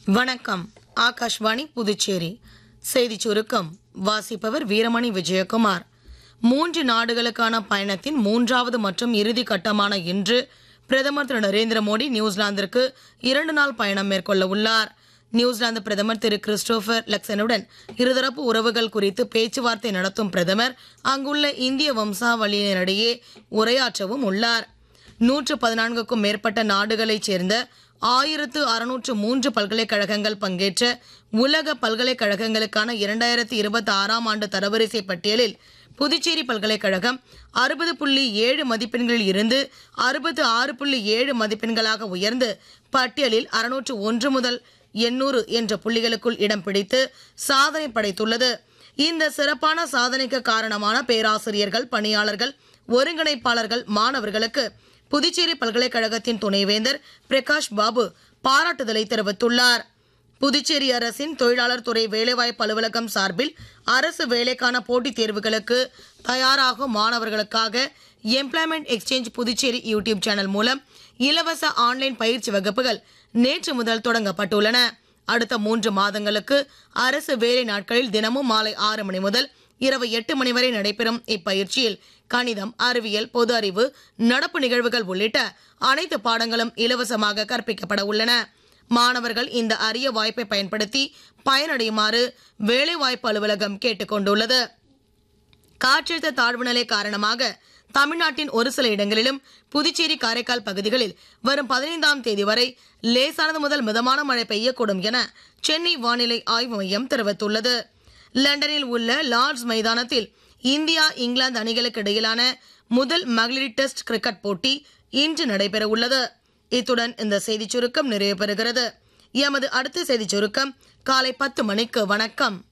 வணக்கம் ஆகாஷ்வாணி புதுச்சேரி செய்திச் சுருக்கம் வாசிப்பவர் வீரமணி விஜயகுமார் மூன்று நாடுகளுக்கான பயணத்தின் மூன்றாவது மற்றும் இறுதி கட்டமான இன்று பிரதமர் திரு நரேந்திர மோடி நியூசிலாந்திற்கு இரண்டு நாள் பயணம் மேற்கொள்ள உள்ளார் நியூசிலாந்து பிரதமர் திரு கிறிஸ்டோபர் லக்சனுடன் இருதரப்பு உறவுகள் குறித்து பேச்சுவார்த்தை நடத்தும் பிரதமர் அங்குள்ள இந்திய வம்சாவளியினரிடையே உரையாற்றவும் உள்ளார் நூற்று பதினான்குக்கும் மேற்பட்ட நாடுகளைச் சேர்ந்த ஆயிரத்து அறுநூற்று மூன்று பல்கலைக்கழகங்கள் பங்கேற்ற உலக பல்கலைக்கழகங்களுக்கான இரண்டாயிரத்தி இருபத்தி ஆறாம் ஆண்டு தரவரிசை பட்டியலில் புதுச்சேரி பல்கலைக்கழகம் அறுபது புள்ளி ஏழு மதிப்பெண்களில் இருந்து அறுபத்து ஆறு புள்ளி ஏழு மதிப்பெண்களாக உயர்ந்து பட்டியலில் அறுநூற்று ஒன்று முதல் எண்ணூறு என்ற புள்ளிகளுக்குள் இடம் பிடித்து சாதனை படைத்துள்ளது இந்த சிறப்பான சாதனைக்கு காரணமான பேராசிரியர்கள் பணியாளர்கள் ஒருங்கிணைப்பாளர்கள் மாணவர்களுக்கு புதுச்சேரி பல்கலைக்கழகத்தின் துணைவேந்தர் பிரகாஷ் பாபு பாராட்டுதலை தெரிவித்துள்ளார் புதுச்சேரி அரசின் தொழிலாளர் துறை வேலைவாய்ப்பு அலுவலகம் சார்பில் அரசு வேலைக்கான போட்டித் தேர்வுகளுக்கு தயாராகும் மாணவர்களுக்காக employment exchange Puducherry YouTube channel மூலம் இலவச ஆன்லைன் பயிற்சி வகுப்புகள் நேற்று முதல் தொடங்கப்பட்டுள்ளன அடுத்த மூன்று மாதங்களுக்கு அரசு வேலை நாட்களில் தினமும் மாலை ஆறு மணி முதல் இரவு எட்டு மணி வரை நடைபெறும் இப்பயிற்சியில் கணிதம் அறிவியல் பொது அறிவு நடப்பு நிகழ்வுகள் உள்ளிட்ட அனைத்து பாடங்களும் இலவசமாக கற்பிக்கப்பட உள்ளன மாணவர்கள் இந்த அரிய வாய்ப்பை பயன்படுத்தி பயனடையுமாறு வேலைவாய்ப்பு அலுவலகம் கேட்டுக்கொண்டுள்ளது காற்றழுத்த தாழ்வு நிலை காரணமாக தமிழ்நாட்டின் ஒரு சில இடங்களிலும் புதுச்சேரி காரைக்கால் பகுதிகளில் வரும் பதினைந்தாம் தேதி வரை லேசானது முதல் மிதமான மழை பெய்யக்கூடும் என சென்னை வானிலை ஆய்வு மையம் தெரிவித்துள்ளது லண்டனில் உள்ள லார்ட்ஸ் மைதானத்தில் இந்தியா இங்கிலாந்து அணிகளுக்கு இடையிலான முதல் மகளிர் டெஸ்ட் கிரிக்கெட் போட்டி இன்று நடைபெற உள்ளது இத்துடன் இந்த செய்திச் சுருக்கம் நிறைவு பெறுகிறது எமது அடுத்த செய்திச் சுருக்கம் காலை பத்து மணிக்கு வணக்கம்